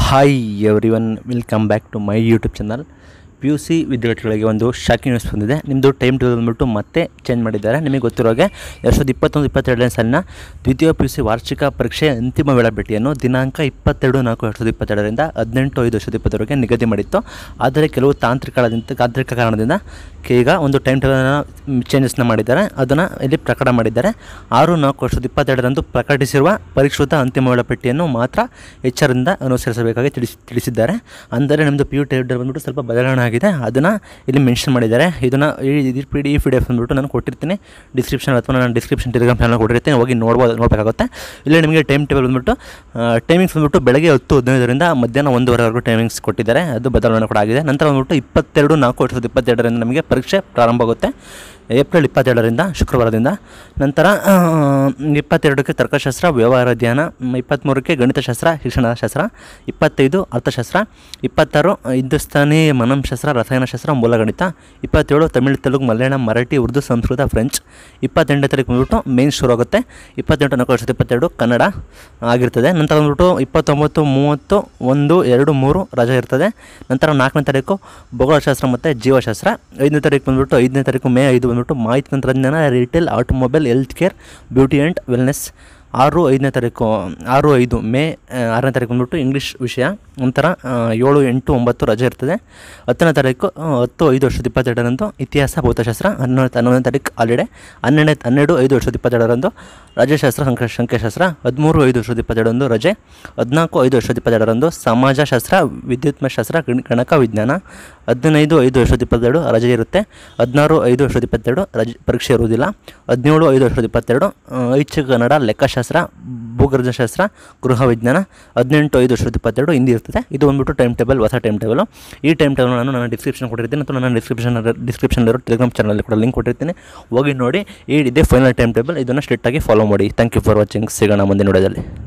hi everyone welcome back to my YouTube channel P U C ವಿದ್ಯಾರ್ಥಿಗಳಿಗೆ ಒಂದು shocking news ಬಂದಿದೆ ನಿಮ್ಮದು time table ಬಂದ್ಬಿಟ್ಟು ಮತ್ತೆ ಚೇಂಜ್ ಮಾಡಿದ್ದಾರೆ ನಿಮಗೆ ಗೊತ್ತಿರೋಗೆ ಎರಡು ಸಾವಿರದ ಇಪ್ಪತ್ತೊಂದು ಇಪ್ಪತ್ತೆರಡನೇ ಸಾಲಿನ ದ್ವಿತೀಯ ಪಿ ಯು ಸಿ ವಾರ್ಷಿಕ ಪರೀಕ್ಷೆ ಅಂತಿಮ ವೇಳಾಪಟ್ಟಿಯನ್ನು ದಿನಾಂಕ ಇಪ್ಪತ್ತೆರಡು ನಾಲ್ಕು ಎರಡು ಸಾವಿರದ ಇಪ್ಪತ್ತೆರಡರಿಂದ ಹದಿನೆಂಟು ಐದು ಎರಡು ಸಾವಿರದ ಇಪ್ಪತ್ತರವರೆಗೆ ನಿಗದಿ ಮಾಡಿತ್ತು ಆದರೆ ಕೆಲವು ತಾಂತ್ರಿಕದಿಂದ ತಾಂತ್ರಿಕ ಕಾರಣದಿಂದ ಕೆ- ಈಗ ಒಂದು ಟೈಮ್ ಟೇಬಲನ್ನು ಚೇಂಜಸ್ನ ಮಾಡಿದ್ದಾರೆ ಅದನ್ನು ಇಲ್ಲಿ ಪ್ರಕಟ ಮಾಡಿದ್ದಾರೆ ಆರು ನಾಲ್ಕು ಎರಡು ಸಾವಿರದ ಇಪ್ಪತ್ತೆರಡರಂದು ಪ್ರಕಟಿಸಿರುವ ಪರಿಷ್ಕೃತ ಅಂತಿಮ ವೇಳಾಪಟ್ಟಿಯನ್ನು ಮಾತ್ರ ಎಚ್ಚರದಿಂದ ಅನುಸರಿಸಬೇಕಾಗಿ ತಿಳಿಸಿ ತಿಳಿಸಿದ್ದಾರೆ ಅಂದರೆ ನಮ್ಮದು ಪಿ ಯು ಟೇಬಲ್ ಬಂದ್ಬಿಟ್ಟು ಸ್ವಲ್ಪ ಬದಲಾವಣೆ ಆಗಿದೆ ಅದನ್ನು ಇಲ್ಲಿ ಮೆನ್ಷನ್ ಮಾಡಿದ್ದಾರೆ ಇದನ್ನು ಈ P D P D F ಬಂದ್ಬಿಟ್ಟು ನಾನು ಕೊಟ್ಟಿರ್ತೀನಿ ಡಿಸ್ಕ್ರಿಪ್ಷನ್ ಅಥವಾ ನಾನು ಡಿಸ್ಕ್ರಿಪ್ಷನ್ ಟೆಲಿಗ್ರಾಮ್ ಚಾನಲ್ ಕೊಟ್ಟಿರ್ತೀನಿ ಹೋಗಿ ನೋಡ್ಬೋದು ನೋಡಬೇಕಾಗುತ್ತೆ ಇಲ್ಲಿ ನಿಮಗೆ ಟೈಮ್ ಟೇಬಲ್ ಬಂದ್ಬಿಟ್ಟು ಟೈಮಿಂಗ್ಸ್ ಬಂದ್ಬಿಟ್ಟು ಬೆಳಗ್ಗೆ ಹತ್ತು ಹದಿನೈದರಿಂದ ಮಧ್ಯಾಹ್ನ ಒಂದೂವರೆವರೆಗೂ ಟೈಮಿಂಗ್ಸ್ ಕೊಟ್ಟಿದ್ದಾರೆ ಅದು ಬದಲಾವಣೆ ಕೂಡ ಆಗಿದೆ ನಂತರ ಬಂದ್ಬಿಟ್ಟು ಇಪ್ಪತ್ತೆರಡು ನಾಲ್ಕು ಎರಡು ಸಾವಿರದ ಇಪ್ಪತ್ತೆರಡರಿಂದ ನಮಗೆ ಪರೀಕ್ಷೆ ಪ್ರಾರಂಭ ಆಗುತ್ತೆ ಏಪ್ರಿಲ್ ಇಪ್ಪತ್ತೆರಡರಿಂದ ಶುಕ್ರವಾರದಿಂದ ನಂತರ ಆ, ಇಪ್ಪತ್ತೆರಡಕ್ಕೆ ತರ್ಕಶಾಸ್ತ್ರ ವ್ಯವಹಾರ ಧ್ಯಾನ ಮ್, ಇಪ್ಪತ್ತ್ಮೂರಕ್ಕೆ ಗಣಿತಶಾಸ್ತ್ರ ಶಿಕ್ಷಣಶಾಸ್ತ್ರ ಇಪ್ಪತ್ತೈದು ಅರ್ಥಶಾಸ್ತ್ರ ಇಪ್ಪತ್ತಾರು ಹಿಂದೂಸ್ತಾನಿ ಮನಂಶಾಸ್ತ್ರ ರಸಾಯನಶಾಸ್ತ್ರ ಮೂಲಗಣಿತ ಇಪ್ಪತ್ತೇಳು ತಮಿಳು ತೆಲುಗು ಮಲಯಾಳಂ ಮರಾಠಿ ಉರ್ದು ಸಂಸ್ಕೃತ ಫ್ರೆಂಚ್ ಇಪ್ಪತ್ತೆಂಟನೇ ತಾರೀಕು ಬಂದ್ಬಿಟ್ಟು ಮೇನ್ ಶುರು ಆಗುತ್ತೆ ಇಪ್ಪತ್ತೆಂಟು ನಾಲ್ಕು ವರ್ಷದ ಇಪ್ಪತ್ತೆರಡು ಕನ್ನಡ ಆಗಿರ್ತದೆ ನಂತರ ಬಂದ್ಬಿಟ್ಟು ಇಪ್ಪತ್ತೊಂಬತ್ತು ಮೂವತ್ತು ಒಂದು ಎರಡು ಮೂರು ರಜೆ ಇರ್ತದೆ ನಂತರ ನಾಲ್ಕನೇ ತಾರೀಕು ಭೂಗೋಳಶಾಸ್ತ್ರ ಮತ್ತು ಜೀವಶಾಸ್ತ್ರ ಐದನೇ ತಾರೀಕು ಬಂದ್ಬಿಟ್ಟು ಐದನೇ ತಾರೀಕು ಮೇ ಐದು ಬಂದ್ಬಿಟ್ಟು ಮಾಹಿತಿ ತಂತ್ರಜ್ಞಾನ retail automobile health care beauty and wellness ಆರು ಐದನೇ ತಾರೀಕು ಆರು ಐದು ಮೇ ಆ, ಆರನೇ ತಾರೀಕು ಬಂದ್ಬಿಟ್ಟು ಇಂಗ್ಲೀಷ್ ವಿಷಯ ನಂತರ ಆ, ಏಳು ಎಂಟು ಒಂಬತ್ತು ರಜೆ ಇರ್ತದೆ ಹತ್ತನೇ ತಾರೀಕು ಆ, ಹತ್ತು ಐದು ವರ್ಷದ ಇಪ್ಪತ್ತೆರಡರಂದು ಇತಿಹಾಸ ಭೌತಶಾಸ್ತ್ರ ಹನ್ನೊಂದು ಹನ್ನೊಂದನೇ ತಾರೀಕು ಹಾಲಿಡೆ ಹನ್ನೆರಡನೇ ಹನ್ನೆರಡು ಐದು ವರ್ಷದ ಇಪ್ಪತ್ತೆರಡರಂದು ರಾಜ್ಯಶಾಸ್ತ್ರ ಸಂಖ್ಯಾ ಸಂಖ್ಯಾಶಾಸ್ತ್ರ ಹದಿಮೂರು ಐದು ವರ್ಷದ ಇಪ್ಪತ್ತೆರಡರಂದು ರಜೆ ಹದಿನಾಲ್ಕು ಐದು ವರ್ಷದ ಇಪ್ಪತ್ತೆರಡರಂದು ಸಮಾಜಶಾಸ್ತ್ರ ವಿದ್ಯುತ್ಮಶಾಸ್ತ್ರ ಗಣ ಗಣಕ ವಿಜ್ಞಾನ ಹದಿನೈದು ಐದು ವರ್ಷದ ಇಪ್ಪತ್ತೆರಡು ರಜೆ ಇರುತ್ತೆ ಹದಿನಾರು ಐದು ವರ್ಷದ ಇಪ್ಪತ್ತೆರಡು ರಜೆ ಪರೀಕ್ಷೆ ಇರುವುದಿಲ್ಲ ಹದಿನೇಳು ಐದು ವರ್ಷದ ಇಪ್ಪತ್ತೆರಡು ಆ, ಐಚ್ಛಿಕ ಕನ್ನಡ ಲೆಕ್ಕಶಾಸ್ತ್ರ ಭೂಗರ್ಭಶಾಸ್ತ್ರ ಗೃಹ ವಿಜ್ಞಾನ ಹದಿನೆಂಟು ಐದು ವರ್ಷದ ಇಪ್ಪತ್ತೆರಡು ಹಿಂದಿ ಇರ್ತದೆ ಇದು ಬಂದ್ಬಿಟ್ಟು ಟೈಮ್ ಟೇಬಲ್ ಹೊಸ ಟೈಮ್ ಟೇಬಲು ಈ ಟೈಮ್ ಟೇಬಲ್ ನಾನು ನನ್ನ ಡಿಸ್ಕ್ರಿಪ್ಷನ್ ಕೊಟ್ಟಿರ್ತೀನಿ ಮತ್ತು ನನ್ನ ಡಿಸ್ಕ್ರಿಪ್ಷನ್ ಡಿಸ್ಕ್ರಿಪ್ಷನಲ್ಲಿರೋ ಟೆಲಿಗ್ರಾಮ್ ಚಾನಲಲ್ಲಿ ಕೂಡ ಲಿಂಕ್ ಕೊಟ್ಟಿರ್ತೀನಿ ಹೋಗಿ ನೋಡಿ ಈ ಇದೇ ಫೈನಲ್ ಟೈಮ್ ಟೇಬಲ್ ಇದನ್ನು ಸ್ಟ್ರಿಕ್ಟಾಗಿ ಫಾಲೋ ಮಾಡಿ ಥ್ಯಾಂಕ್ ಯು ಫಾರ್ ವಾಚಿಂಗ್ ಸಿಗೋಣ ಮುಂದಿನ ವಿಡಿಯೋದಲ್ಲಿ